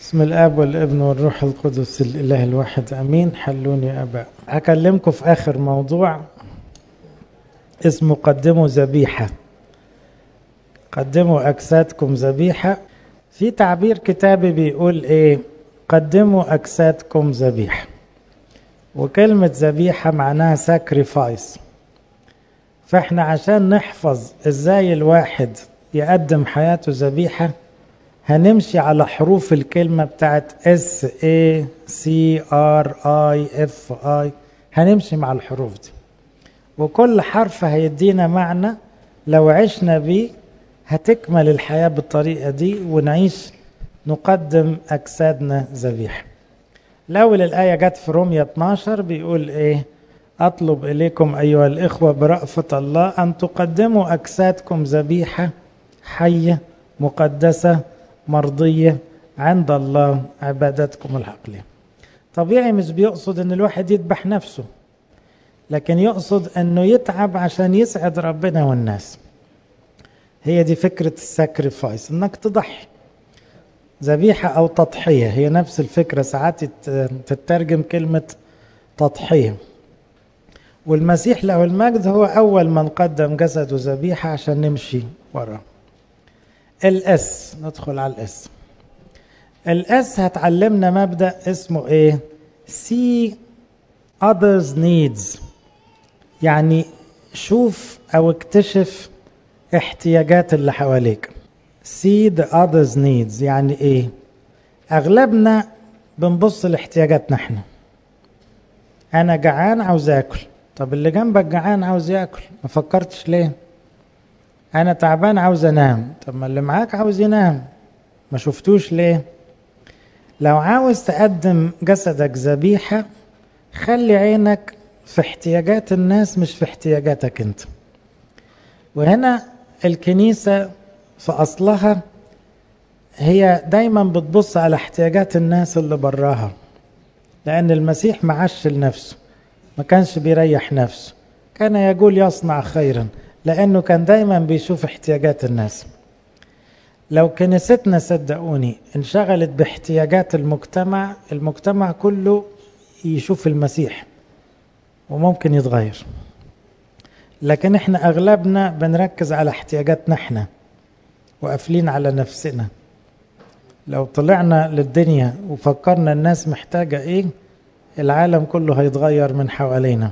بسم الاب والابن والروح القدس الاله الواحد امين حلوني يا اباء هكلمكم في اخر موضوع اسمه قدموا ذبيحه قدموا اجسادكم ذبيحه في تعبير كتابي بيقول ايه قدموا اجسادكم ذبيحه وكلمه ذبيحه معناها ساكريفايس فاحنا عشان نحفظ ازاي الواحد يقدم حياته ذبيحه هنمشي على حروف الكلمة بتاعت S A C R I F I هنمشي مع الحروف دي وكل حرف هيدينا معنى لو عشنا بيه هتكمل الحياة بالطريقة دي ونعيش نقدم أجسادنا ذبيحة الأول الآية جت في رومية 12 بيقول إيه أطلب إليكم أيها الإخوة برأفة الله أن تقدموا أجسادكم ذبيحة حية مقدسة مرضية عند الله عبادتكم العقلية طبيعي مش بيقصد ان الواحد يذبح نفسه لكن يقصد انه يتعب عشان يسعد ربنا والناس هي دي فكرة الساكريفايس انك تضحي ذبيحة او تضحية هي نفس الفكرة ساعات تترجم كلمة تضحية والمسيح له المجد هو اول من قدم جسده ذبيحة عشان نمشي وراه الاس ندخل على الاس الاس هتعلمنا مبدا اسمه ايه see others needs يعني شوف او اكتشف احتياجات اللي حواليك see the others needs يعني ايه اغلبنا بنبص لاحتياجاتنا احنا انا جعان عاوز اكل طب اللي جنبك جعان عاوز ياكل ما فكرتش ليه انا تعبان عاوز انام طب ما اللي معاك عاوز ينام ما شفتوش ليه لو عاوز تقدم جسدك ذبيحة خلي عينك في احتياجات الناس مش في احتياجاتك انت وهنا الكنيسة في أصلها هي دايما بتبص على احتياجات الناس اللي براها لأن المسيح معش لنفسه ما كانش بيريح نفسه كان يقول يصنع خيرا لانه كان دايما بيشوف احتياجات الناس لو كنيستنا صدقوني انشغلت باحتياجات المجتمع المجتمع كله يشوف المسيح وممكن يتغير لكن احنا اغلبنا بنركز على احتياجاتنا احنا وقافلين على نفسنا لو طلعنا للدنيا وفكرنا الناس محتاجة ايه العالم كله هيتغير من حوالينا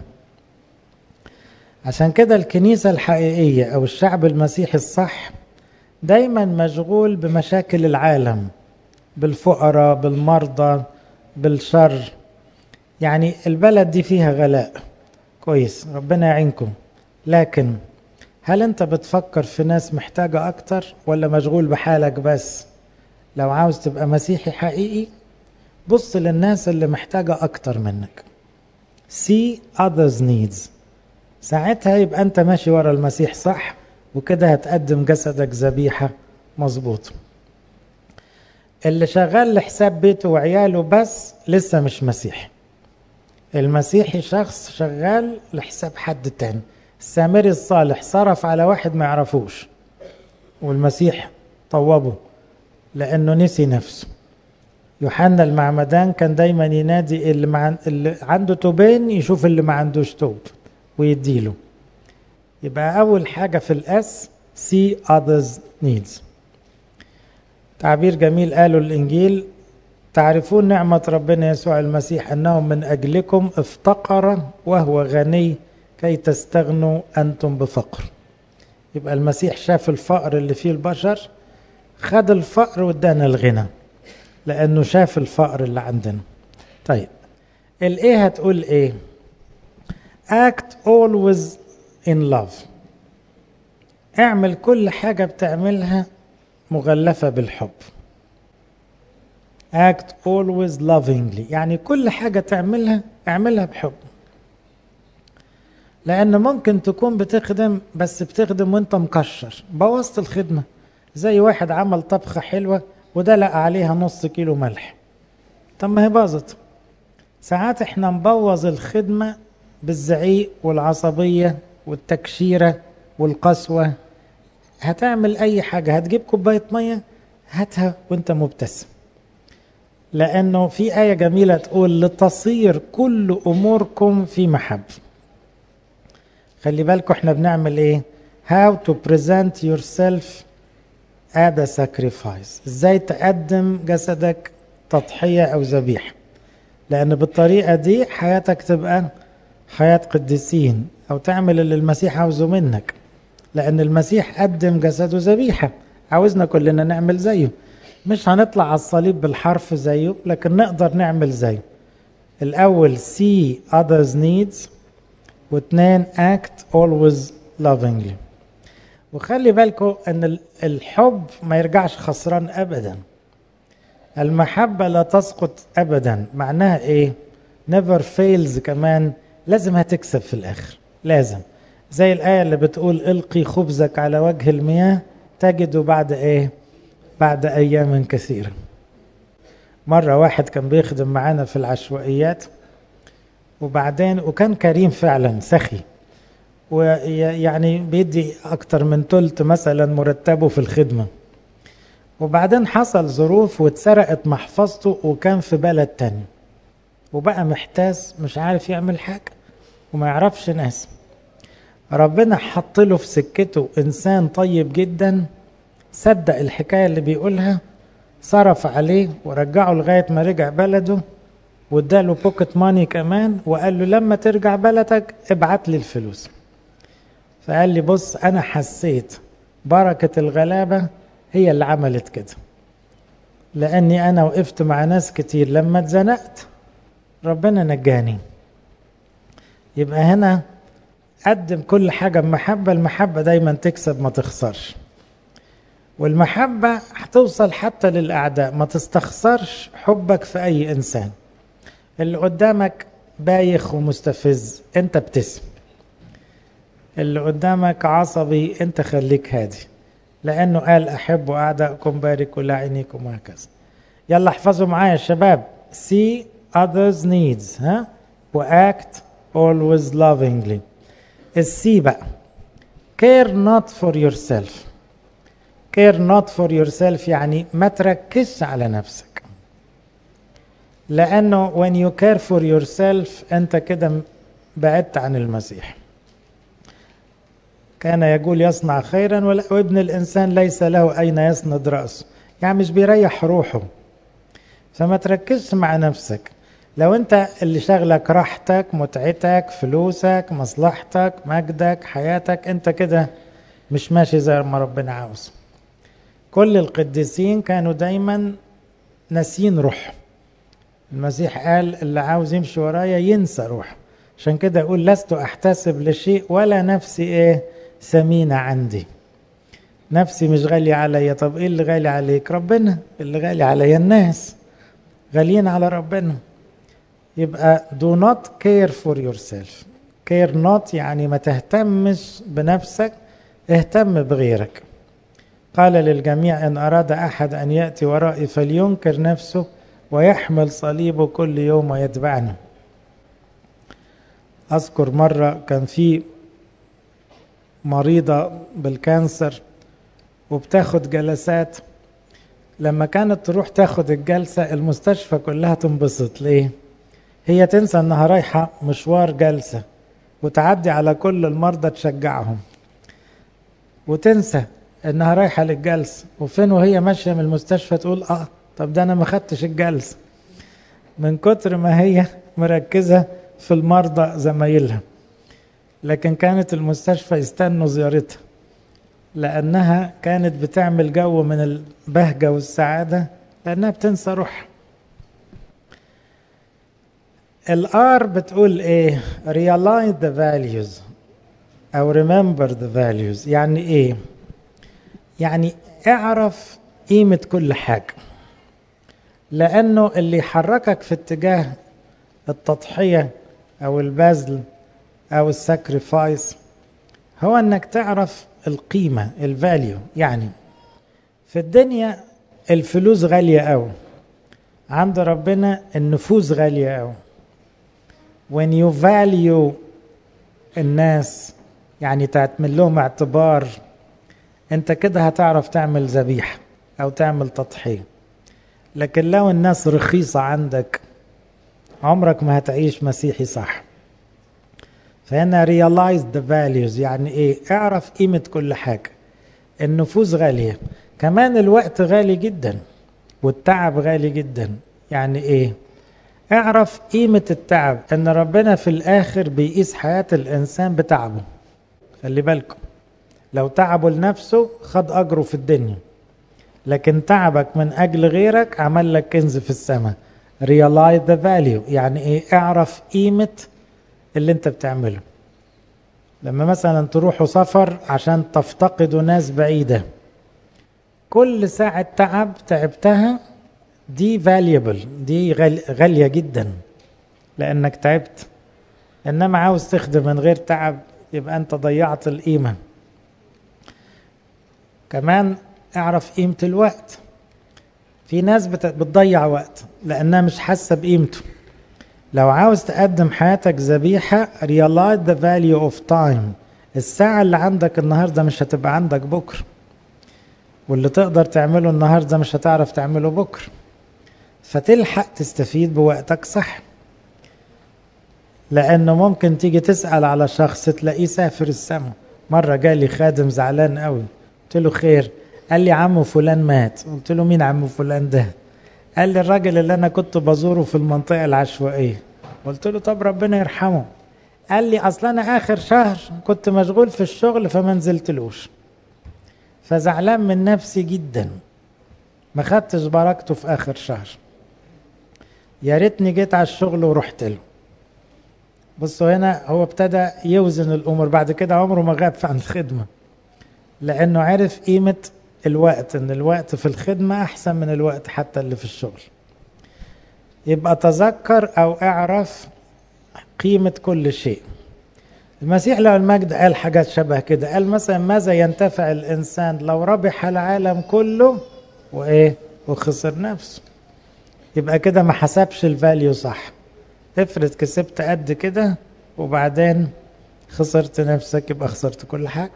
عشان كده الكنيسة الحقيقية أو الشعب المسيحي الصح دايما مشغول بمشاكل العالم بالفقراء بالمرضى بالشر يعني البلد دي فيها غلاء كويس ربنا يعينكم لكن هل انت بتفكر في ناس محتاجة اكتر ولا مشغول بحالك بس لو عاوز تبقى مسيحي حقيقي بص للناس اللي محتاجة اكتر منك see others needs ساعتها يبقى انت ماشي ورا المسيح صح وكده هتقدم جسدك ذبيحة مظبوط اللي شغال لحساب بيته وعياله بس لسه مش مسيحي المسيحي شخص شغال لحساب حد تاني السامري الصالح صرف على واحد ما يعرفوش والمسيح طوبه لانه نسي نفسه يوحنا المعمدان كان دايما ينادي اللي, مع... اللي عنده توبين يشوف اللي ما عندوش توب ويديله يبقى أول حاجة في الأس see others needs تعبير جميل قاله الإنجيل تعرفون نعمة ربنا يسوع المسيح أنه من أجلكم افتقر وهو غني كي تستغنوا أنتم بفقر يبقى المسيح شاف الفقر اللي فيه البشر خد الفقر وادانا الغنى لأنه شاف الفقر اللي عندنا طيب الإيه هتقول إيه act always in love اعمل كل حاجة بتعملها مغلفة بالحب act always lovingly يعني كل حاجة تعملها اعملها بحب لأن ممكن تكون بتخدم بس بتخدم وانت مكشر بوظت الخدمة زي واحد عمل طبخة حلوة ودلق عليها نص كيلو ملح طب ما هي باظت ساعات احنا نبوظ الخدمة بالزعيق والعصبية والتكشيرة والقسوة هتعمل أي حاجة هتجيب كوباية مية هاتها وانت مبتسم لأنه في آية جميلة تقول لتصير كل أموركم في محبة خلي بالكم احنا بنعمل ايه how to present yourself as a sacrifice ازاي تقدم جسدك تضحية او ذبيحة لان بالطريقة دي حياتك تبقى حياة قديسين او تعمل اللي المسيح عاوزه منك لان المسيح قدم جسده ذبيحة عاوزنا كلنا نعمل زيه مش هنطلع على الصليب بالحرف زيه لكن نقدر نعمل زيه الاول see others needs واثنين act always lovingly وخلي بالكم ان الحب ما يرجعش خسران ابدا المحبة لا تسقط ابدا معناها ايه never fails كمان لازم هتكسب في الاخر لازم زي الآية اللي بتقول القي خبزك على وجه المياه تجده بعد ايه بعد ايام كثيرة مرة واحد كان بيخدم معانا في العشوائيات وبعدين وكان كريم فعلا سخي ويعني بيدي اكتر من تلت مثلا مرتبه في الخدمة وبعدين حصل ظروف واتسرقت محفظته وكان في بلد تاني وبقى محتاس مش عارف يعمل حاجة وما يعرفش ناس ربنا حط له في سكته انسان طيب جدا صدق الحكايه اللي بيقولها صرف عليه ورجعه لغايه ما رجع بلده واداله بوكت ماني كمان وقال له لما ترجع بلدك ابعت لي الفلوس فقال لي بص انا حسيت بركه الغلابه هي اللي عملت كده لاني انا وقفت مع ناس كتير لما اتزنقت ربنا نجاني يبقى هنا قدم كل حاجة بمحبة المحبة دايما تكسب ما تخسرش والمحبة هتوصل حتى للأعداء ما تستخسرش حبك في أي إنسان اللي قدامك بايخ ومستفز أنت ابتسم اللي قدامك عصبي أنت خليك هادي لأنه قال أحبوا أعدائكم باركوا لاعنيكم وهكذا يلا احفظوا معايا يا شباب see others needs ها وact always lovingly السي بقى care not for yourself care not for yourself يعني ما تركزش على نفسك لأنه when you care for yourself أنت كده بعدت عن المسيح كان يقول يصنع خيرا وابن الإنسان ليس له أين يسند رأسه يعني مش بيريح روحه فما تركزش مع نفسك لو انت اللي شغلك راحتك متعتك فلوسك مصلحتك مجدك حياتك انت كده مش ماشي زي ما ربنا عاوز كل القديسين كانوا دايما ناسين روح المسيح قال اللي عاوز يمشي ورايا ينسى روح عشان كده يقول لست احتسب لشيء ولا نفسي ايه ثمينة عندي نفسي مش غالية عليا طب ايه اللي غالي عليك ربنا اللي غالي عليا الناس غاليين على ربنا يبقى do not care for yourself care not يعني ما تهتمش بنفسك اهتم بغيرك قال للجميع إن أراد أحد أن يأتي ورائي فلينكر نفسه ويحمل صليبه كل يوم ويتبعني أذكر مرة كان في مريضة بالكانسر وبتاخد جلسات لما كانت تروح تاخد الجلسة المستشفى كلها تنبسط ليه؟ هي تنسى انها رايحة مشوار جلسة وتعدي على كل المرضى تشجعهم وتنسى انها رايحة للجلسة وفين وهي ماشية من المستشفى تقول اه طب ده انا ما خدتش الجلسة من كتر ما هي مركزة في المرضى زمايلها لكن كانت المستشفى يستنوا زيارتها لأنها كانت بتعمل جو من البهجة والسعادة لأنها بتنسى روحها الار بتقول ايه realize the values او remember the values يعني ايه يعني اعرف قيمة كل حاجة لانه اللي يحركك في اتجاه التضحية او البذل او الساكريفايس هو انك تعرف القيمة الفاليو يعني في الدنيا الفلوس غالية قوي عند ربنا النفوس غالية قوي when you value الناس يعني تعمل لهم اعتبار انت كده هتعرف تعمل ذبيحة او تعمل تضحية لكن لو الناس رخيصة عندك عمرك ما هتعيش مسيحي صح فهنا realize the values يعني ايه اعرف قيمة كل حاجة النفوس غالية كمان الوقت غالي جدا والتعب غالي جدا يعني ايه اعرف قيمة التعب ان ربنا في الاخر بيقيس حياة الانسان بتعبه خلي بالكم لو تعبه لنفسه خد اجره في الدنيا لكن تعبك من اجل غيرك عمل لك كنز في السماء realize the value يعني ايه اعرف قيمة اللي انت بتعمله لما مثلا تروحوا سفر عشان تفتقدوا ناس بعيدة كل ساعة تعب تعبتها دي valuable دي غالية جدا لأنك تعبت إنما عاوز تخدم من غير تعب يبقى أنت ضيعت القيمة كمان اعرف قيمة الوقت في ناس بتضيع وقت لأنها مش حاسة بقيمته لو عاوز تقدم حياتك ذبيحة realize the value of time الساعة اللي عندك النهاردة مش هتبقى عندك بكرة واللي تقدر تعمله النهاردة مش هتعرف تعمله بكرة فتلحق تستفيد بوقتك صح لأنه ممكن تيجي تسأل على شخص تلاقيه سافر السما مرة جالي خادم زعلان قوي قلت له خير قال لي عمو فلان مات قلت له مين عمو فلان ده قال لي الراجل اللي انا كنت بزوره في المنطقه العشوائيه قلت له طب ربنا يرحمه قال لي اصل انا اخر شهر كنت مشغول في الشغل فما نزلتلوش فزعلان من نفسي جدا ما خدتش بركته في اخر شهر يا ريتني جيت على الشغل ورحت له بصوا هنا هو ابتدى يوزن الامور بعد كده عمره ما غاب عن الخدمه لانه عرف قيمه الوقت ان الوقت في الخدمة احسن من الوقت حتى اللي في الشغل يبقى تذكر او اعرف قيمة كل شيء المسيح له المجد قال حاجات شبه كده قال مثلا ماذا ينتفع الانسان لو ربح العالم كله وايه وخسر نفسه يبقى كده ما حسبش الفاليو صح افرض كسبت قد كده وبعدين خسرت نفسك يبقى خسرت كل حاجه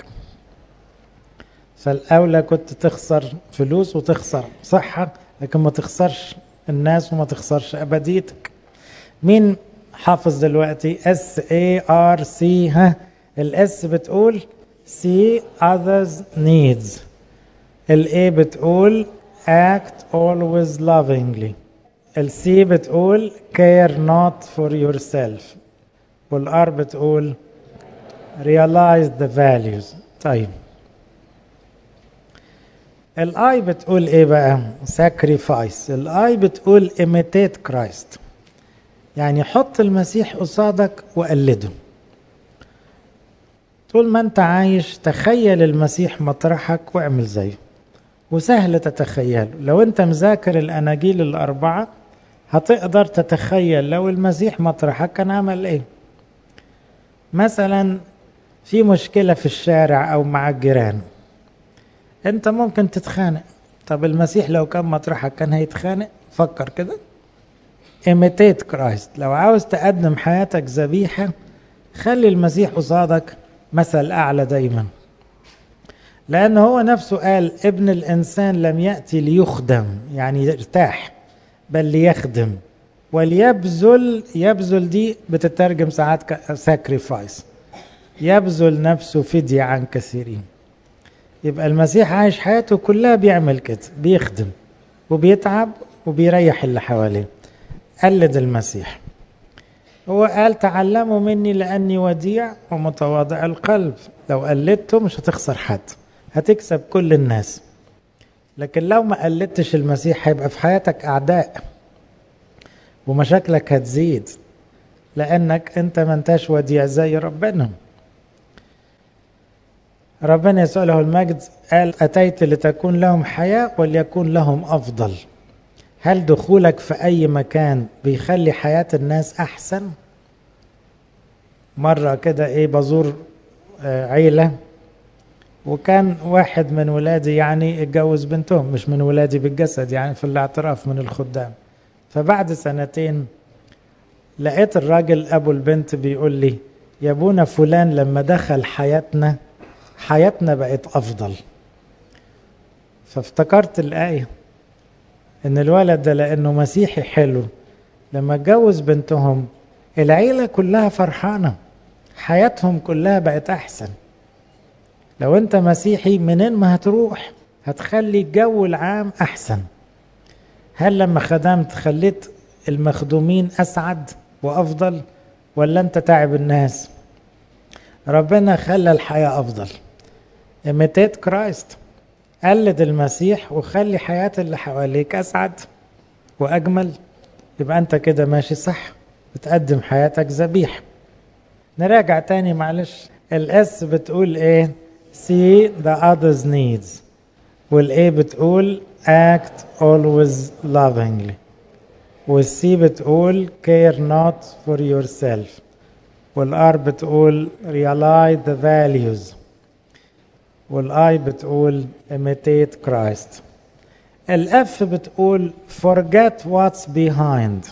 فالاولى كنت تخسر فلوس وتخسر صحه لكن ما تخسرش الناس وما تخسرش ابديتك مين حافظ دلوقتي اس اي ار سي ها الاس بتقول see others needs الاي بتقول act always lovingly السي بتقول care not for yourself والار بتقول realize the values طيب الاي بتقول ايه بقى sacrifice الاي بتقول imitate Christ يعني حط المسيح قصادك وقلده طول ما انت عايش تخيل المسيح مطرحك واعمل زيه وسهل تتخيله لو انت مذاكر الاناجيل الاربعه هتقدر تتخيل لو المسيح مطرحك كان عمل ايه مثلا في مشكله في الشارع او مع الجيران انت ممكن تتخانق طب المسيح لو كان مطرحك كان هيتخانق فكر كده imitate كرايست لو عاوز تقدم حياتك ذبيحة خلي المسيح قصادك مثل أعلى دايما لأن هو نفسه قال ابن الإنسان لم يأتي ليخدم يعني يرتاح بل ليخدم وليبذل يبذل دي بتترجم ساعات ساكريفايس يبذل نفسه فدية عن كثيرين يبقى المسيح عايش حياته كلها بيعمل كده بيخدم وبيتعب وبيريح اللي حواليه قلد المسيح هو قال تعلموا مني لأني وديع ومتواضع القلب لو قلدته مش هتخسر حد هتكسب كل الناس لكن لو ما قلدتش المسيح هيبقى في حياتك أعداء ومشاكلك هتزيد لأنك أنت ما انتش وديع زي ربنا ربنا يسوع له المجد قال أتيت لتكون لهم حياة وليكون لهم أفضل هل دخولك في أي مكان بيخلي حياة الناس أحسن؟ مرة كده إيه بزور عيلة وكان واحد من ولادي يعني اتجوز بنتهم مش من ولادي بالجسد يعني في الاعتراف من الخدام فبعد سنتين لقيت الراجل أبو البنت بيقول لي يا ابونا فلان لما دخل حياتنا حياتنا بقت أفضل فافتكرت الآية ان الولد ده لانه مسيحي حلو لما اتجوز بنتهم العيله كلها فرحانه حياتهم كلها بقت احسن لو انت مسيحي منين ما هتروح هتخلي الجو العام احسن هل لما خدمت خليت المخدومين اسعد وافضل ولا انت تعب الناس ربنا خلى الحياه افضل imitate كرايست قلد المسيح وخلي حياة اللي حواليك أسعد وأجمل يبقى أنت كده ماشي صح بتقدم حياتك ذبيحة نراجع تاني معلش الاس بتقول ايه see the others needs والايه بتقول act always lovingly والسي بتقول care not for yourself والار بتقول realize the values والاي بتقول imitate Christ الاف بتقول forget what's behind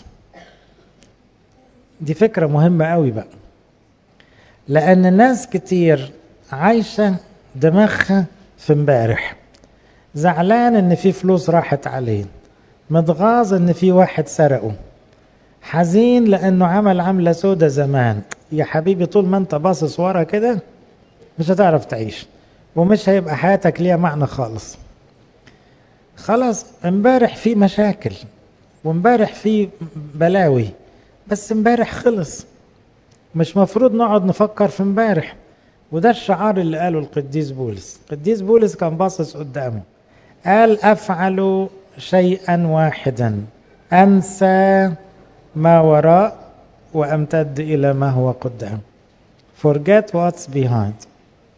دي فكرة مهمة قوي بقى لأن ناس كتير عايشة دماغها في امبارح زعلان ان في فلوس راحت عليه متغاظ ان في واحد سرقه حزين لانه عمل عملة سودة زمان يا حبيبي طول ما انت باصص ورا كده مش هتعرف تعيش ومش هيبقى حياتك ليها معنى خالص خلاص امبارح في مشاكل وامبارح في بلاوي بس امبارح خلص مش مفروض نقعد نفكر في امبارح وده الشعار اللي قاله القديس بولس القديس بولس كان باصص قدامه قال افعل شيئا واحدا انسى ما وراء وامتد الى ما هو قدام forget what's behind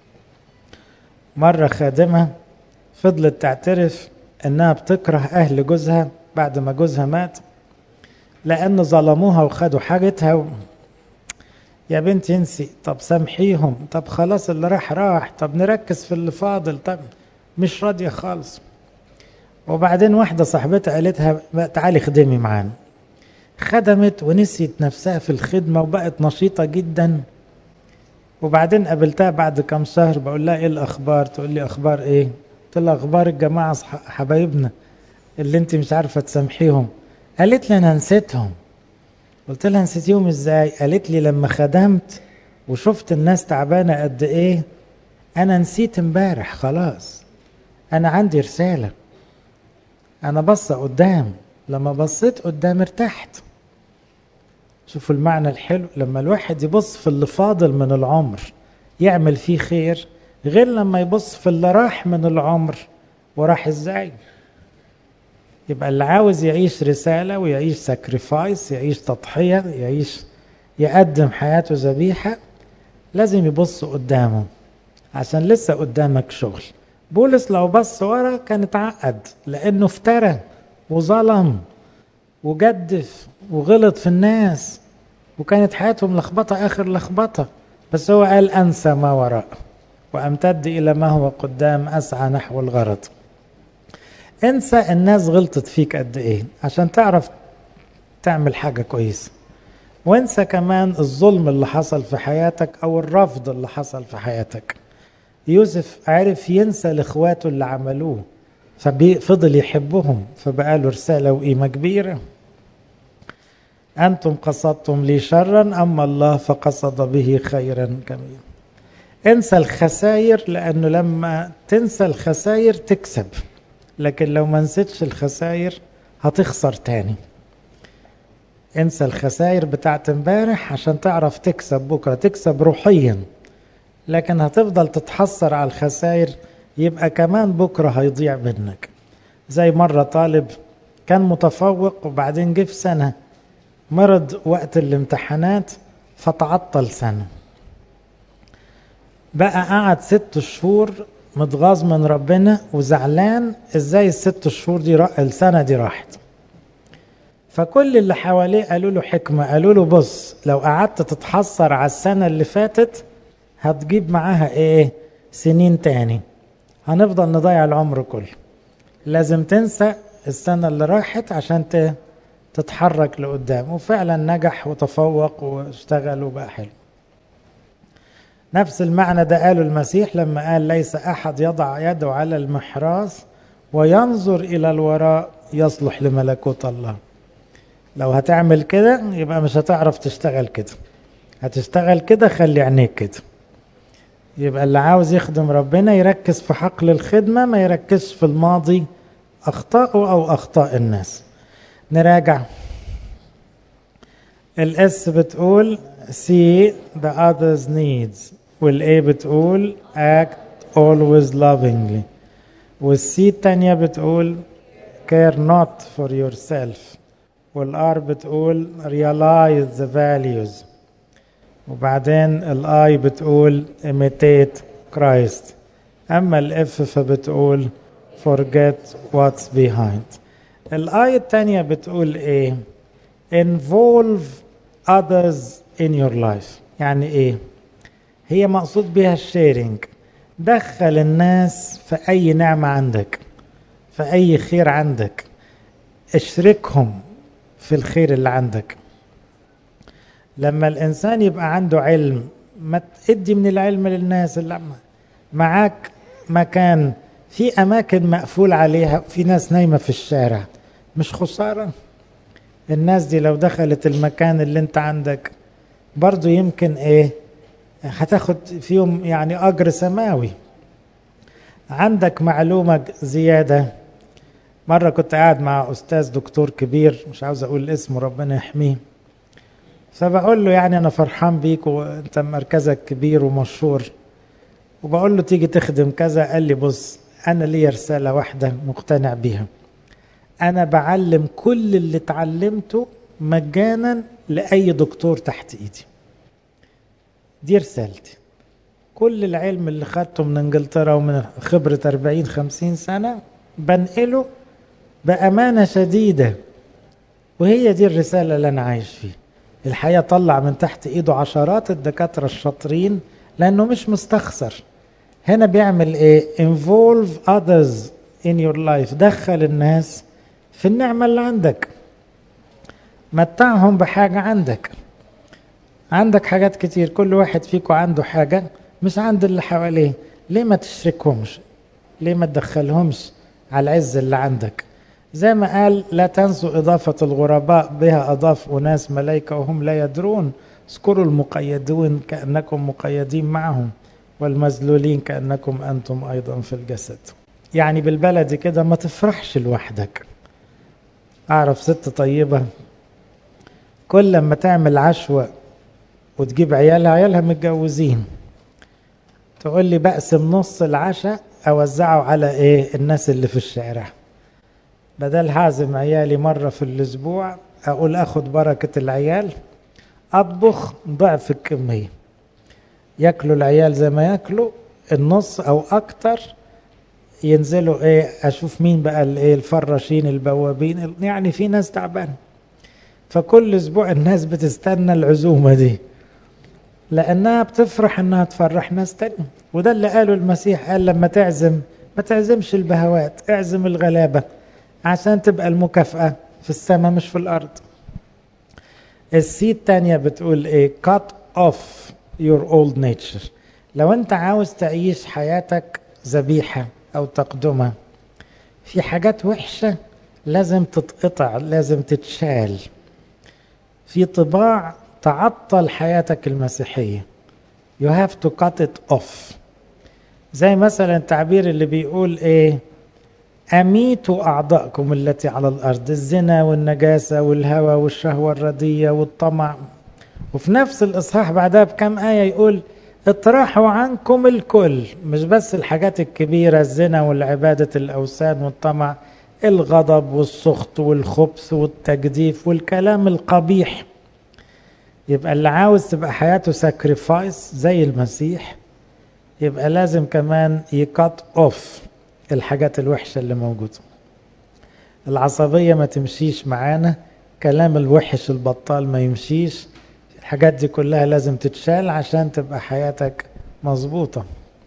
مرة خادمة فضلت تعترف انها بتكره اهل جوزها بعد ما جوزها مات لان ظلموها وخدوا حاجتها و... يا بنتي انسي طب سامحيهم طب خلاص اللي راح راح طب نركز في اللي فاضل طب مش راضية خالص وبعدين واحدة صاحبتها قالتها تعالي خدمي معانا خدمت ونسيت نفسها في الخدمة وبقت نشيطة جدا وبعدين قابلتها بعد كام شهر بقول لها ايه الاخبار تقول لي اخبار ايه قلت لها اخبار الجماعة حبايبنا اللي انت مش عارفة تسامحيهم قالت لي انا نسيتهم قلت لها نسيتيهم ازاي قالت لي لما خدمت وشفت الناس تعبانه قد ايه انا نسيت امبارح خلاص انا عندي رساله انا بص قدام لما بصيت قدام ارتحت شوفوا المعنى الحلو لما الواحد يبص في اللي فاضل من العمر يعمل فيه خير غير لما يبص في اللي راح من العمر وراح ازاي يبقى اللي عاوز يعيش رسالة ويعيش ساكريفايس يعيش تضحية يعيش يقدم حياته ذبيحة لازم يبص قدامه عشان لسه قدامك شغل بولس لو بص ورا كان اتعقد لانه افترى وظلم وجدف وغلط في الناس وكانت حياتهم لخبطة آخر لخبطة بس هو قال أنسى ما وراء وأمتد إلى ما هو قدام أسعى نحو الغرض انسى الناس غلطت فيك قد ايه عشان تعرف تعمل حاجة كويسة وانسى كمان الظلم اللي حصل في حياتك او الرفض اللي حصل في حياتك يوسف عرف ينسى لاخواته اللي عملوه ففضل يحبهم فبقى له رسالة وقيمة كبيرة أنتم قصدتم لي شرا أما الله فقصد به خيرا كميا انسى الخسائر لأنه لما تنسى الخسائر تكسب لكن لو ما نسيتش الخسائر هتخسر تاني انسى الخسائر بتاعت امبارح عشان تعرف تكسب بكرة تكسب روحيا لكن هتفضل تتحسر على الخسائر يبقى كمان بكرة هيضيع منك زي مرة طالب كان متفوق وبعدين جه في سنة مرض وقت الامتحانات فتعطل سنة بقى قعد ست شهور متغاظ من ربنا وزعلان ازاي الست شهور دي را... السنه دي راحت فكل اللي حواليه قالوا له حكمه قالوا له بص لو قعدت تتحسر على السنه اللي فاتت هتجيب معاها ايه سنين تاني هنفضل نضيع العمر كله لازم تنسى السنه اللي راحت عشان ت... تتحرك لقدام وفعلا نجح وتفوق واشتغل وبقى حلو نفس المعنى ده قاله المسيح لما قال ليس احد يضع يده على المحراث وينظر الى الوراء يصلح لملكوت الله لو هتعمل كده يبقى مش هتعرف تشتغل كده هتشتغل كده خلي عينيك كده يبقى اللي عاوز يخدم ربنا يركز في حقل الخدمة ما يركزش في الماضي أخطاءه أو أخطاء الناس نراجع الاس بتقول see the others needs والاي بتقول act always lovingly والسي التانية بتقول care not for yourself والار بتقول realize the values وبعدين الاي بتقول imitate Christ اما الاف فبتقول forget what's behind الاي التانية بتقول ايه involve others in your life يعني ايه هي مقصود بها الشيرنج دخل الناس في اي نعمة عندك في اي خير عندك اشركهم في الخير اللي عندك لما الانسان يبقى عنده علم ما تدي من العلم للناس اللي معاك مكان في اماكن مقفول عليها في ناس نايمه في الشارع مش خساره الناس دي لو دخلت المكان اللي انت عندك برضو يمكن ايه هتاخد فيهم يعني اجر سماوي عندك معلومه زياده مره كنت قاعد مع استاذ دكتور كبير مش عاوز اقول اسمه ربنا يحميه فبقول له يعني انا فرحان بيك وانت مركزك كبير ومشهور وبقول له تيجي تخدم كذا قال لي بص انا لي رساله واحده مقتنع بيها انا بعلم كل اللي اتعلمته مجانا لاي دكتور تحت ايدي دي رسالتي كل العلم اللي خدته من انجلترا ومن خبرة 40 50 سنة بنقله بأمانة شديدة وهي دي الرسالة اللي أنا عايش فيها الحقيقة طلع من تحت إيده عشرات الدكاترة الشاطرين لأنه مش مستخسر هنا بيعمل إيه involve others in your life دخل الناس في النعمة اللي عندك متعهم بحاجة عندك عندك حاجات كتير كل واحد فيكم عنده حاجة مش عند اللي حواليه ليه ما تشركهمش ليه ما تدخلهمش على العز اللي عندك زي ما قال لا تنسوا إضافة الغرباء بها أضاف أناس ملائكة وهم لا يدرون اذكروا المقيدون كأنكم مقيدين معهم والمذلولين كأنكم أنتم أيضا في الجسد يعني بالبلدي كده ما تفرحش لوحدك أعرف ست طيبة كل لما تعمل عشوة وتجيب عيالها عيالها متجوزين تقول لي بقسم نص العشاء أوزعه على إيه الناس اللي في الشارع بدل هعزم عيالي مرة في الأسبوع أقول أخد بركة العيال أطبخ ضعف الكمية ياكلوا العيال زي ما ياكلوا النص أو أكتر ينزلوا إيه أشوف مين بقى الإيه الفراشين البوابين يعني في ناس تعبانة فكل أسبوع الناس بتستنى العزومة دي لأنها بتفرح إنها تفرح ناس تانية وده اللي قاله المسيح قال لما تعزم ما تعزمش البهوات اعزم الغلابة عشان تبقى المكافأة في السماء مش في الأرض السي التانية بتقول ايه cut off your old nature لو انت عاوز تعيش حياتك ذبيحة او تقدمة في حاجات وحشة لازم تتقطع لازم تتشال في طباع تعطل حياتك المسيحية you have to cut it off زي مثلا التعبير اللي بيقول ايه أميتوا أعضاءكم التي على الأرض الزنا والنجاسة والهوى والشهوة الردية والطمع وفي نفس الإصحاح بعدها بكم آية يقول اطرحوا عنكم الكل مش بس الحاجات الكبيرة الزنا والعبادة الأوثان والطمع الغضب والسخط والخبث والتجديف والكلام القبيح يبقى اللي عاوز تبقى حياته ساكريفايس زي المسيح يبقى لازم كمان يكات اوف الحاجات الوحشة اللي موجودة العصبية ما تمشيش معانا كلام الوحش البطال ما يمشيش الحاجات دي كلها لازم تتشال عشان تبقى حياتك مظبوطة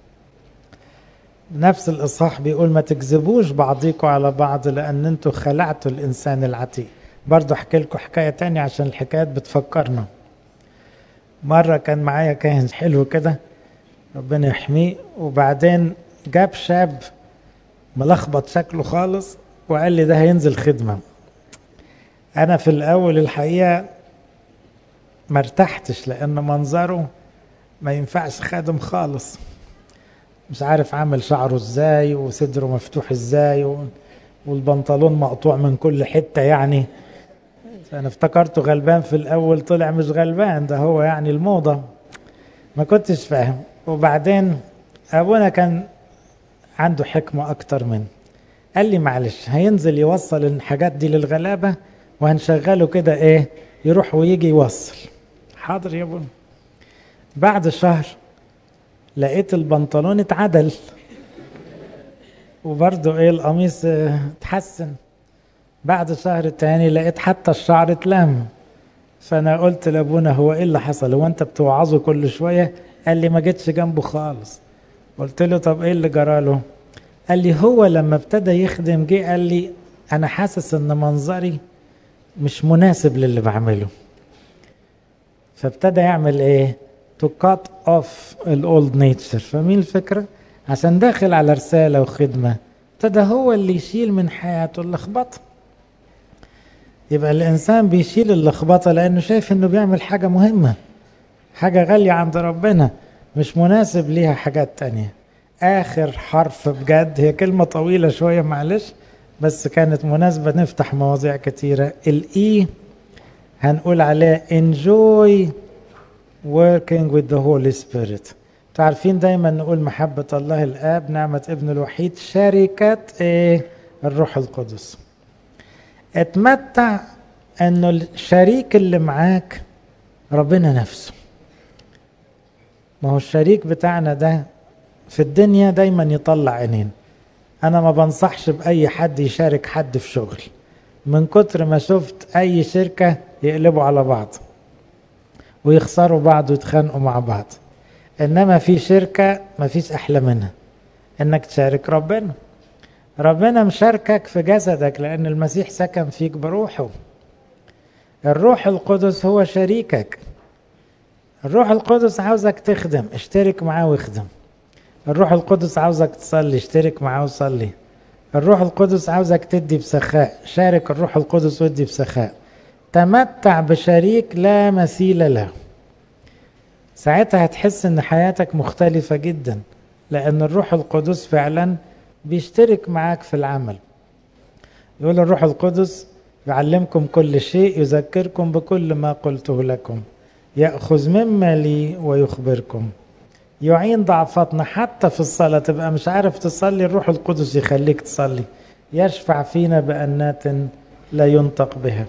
نفس الإصحاح بيقول ما تكذبوش بعضيكم على بعض لأن انتوا خلعتوا الإنسان العتيق برضو احكي لكم حكاية تانية عشان الحكايات بتفكرنا مرة كان معايا كاهن حلو كده ربنا يحميه وبعدين جاب شاب ملخبط شكله خالص وقال لي ده هينزل خدمة أنا في الأول الحقيقة ما ارتحتش لأن منظره ما ينفعش خادم خالص مش عارف عامل شعره ازاي وصدره مفتوح ازاي والبنطلون مقطوع من كل حتة يعني انا افتكرته غلبان في الاول طلع مش غلبان ده هو يعني الموضة ما كنتش فاهم وبعدين ابونا كان عنده حكمة اكتر منه قال لي معلش هينزل يوصل الحاجات دي للغلابة وهنشغله كده ايه يروح ويجي يوصل حاضر يا ابونا بعد شهر لقيت البنطلون اتعدل وبرضه ايه القميص اتحسن بعد شهر تاني لقيت حتى الشعر اتلم فانا قلت لابونا هو ايه اللي حصل هو انت بتوعظه كل شويه قال لي ما جيتش جنبه خالص قلت له طب ايه اللي جراله قال لي هو لما ابتدى يخدم جه قال لي انا حاسس ان منظري مش مناسب للي بعمله فابتدى يعمل ايه to cut off الاولد نيتشر فاهمين الفكره عشان داخل على رساله وخدمه ابتدى هو اللي يشيل من حياته اللخبطه يبقى الانسان بيشيل اللخبطه لانه شايف انه بيعمل حاجه مهمه حاجه غاليه عند ربنا مش مناسب ليها حاجات تانية اخر حرف بجد هي كلمه طويله شويه معلش بس كانت مناسبه نفتح مواضيع كتيره الاي هنقول عليها enjoy working with the Holy Spirit تعرفين دايما نقول محبة الله الآب نعمة ابن الوحيد شركة ايه الروح القدس اتمتع انه الشريك اللي معاك ربنا نفسه ما هو الشريك بتاعنا ده في الدنيا دايما يطلع عينين انا ما بنصحش باي حد يشارك حد في شغل من كتر ما شفت اي شركة يقلبوا على بعض ويخسروا بعض ويتخانقوا مع بعض انما في شركة ما فيش احلى منها انك تشارك ربنا ربنا مشاركك في جسدك لان المسيح سكن فيك بروحه الروح القدس هو شريكك الروح القدس عاوزك تخدم اشترك معاه واخدم الروح القدس عاوزك تصلي اشترك معاه وصلي الروح القدس عاوزك تدي بسخاء شارك الروح القدس وادي بسخاء تمتع بشريك لا مثيل له ساعتها هتحس ان حياتك مختلفة جدا لان الروح القدس فعلا بيشترك معاك في العمل يقول الروح القدس يعلمكم كل شيء يذكركم بكل ما قلته لكم يأخذ مما لي ويخبركم يعين ضعفاتنا حتى في الصلاة تبقى مش عارف تصلي الروح القدس يخليك تصلي يشفع فينا بأنات لا ينطق بها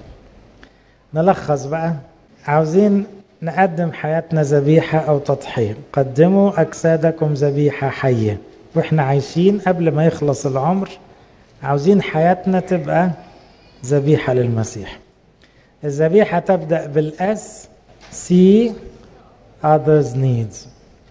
نلخص بقى عاوزين نقدم حياتنا ذبيحة أو تضحية قدموا أجسادكم ذبيحة حية وإحنا عايشين قبل ما يخلص العمر عاوزين حياتنا تبقى ذبيحة للمسيح الذبيحة تبدأ بالأس see others needs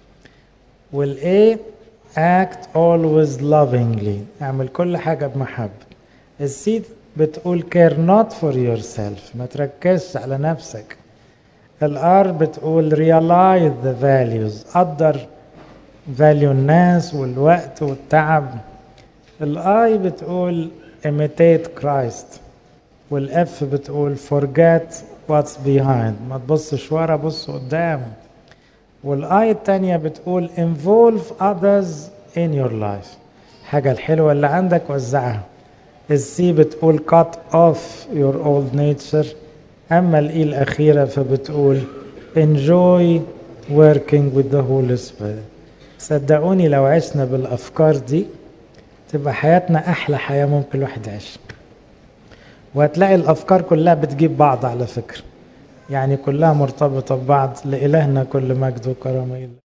والA act always lovingly اعمل كل حاجة بمحبة السي بتقول care not for yourself ما تركزش على نفسك الار بتقول realize the values قدر value الناس والوقت والتعب الاي بتقول imitate Christ والاف بتقول forget what's behind ما تبصش ورا بص قدام والاي التانية بتقول involve others in your life حاجة الحلوة اللي عندك وزعها السي بتقول cut off your old nature أما الإي الأخيرة فبتقول enjoy working with the Holy Spirit صدقوني لو عشنا بالأفكار دي تبقى حياتنا أحلى حياة ممكن الواحد يعيش وهتلاقي الأفكار كلها بتجيب بعض على فكرة يعني كلها مرتبطة ببعض لإلهنا كل مجد وكرامة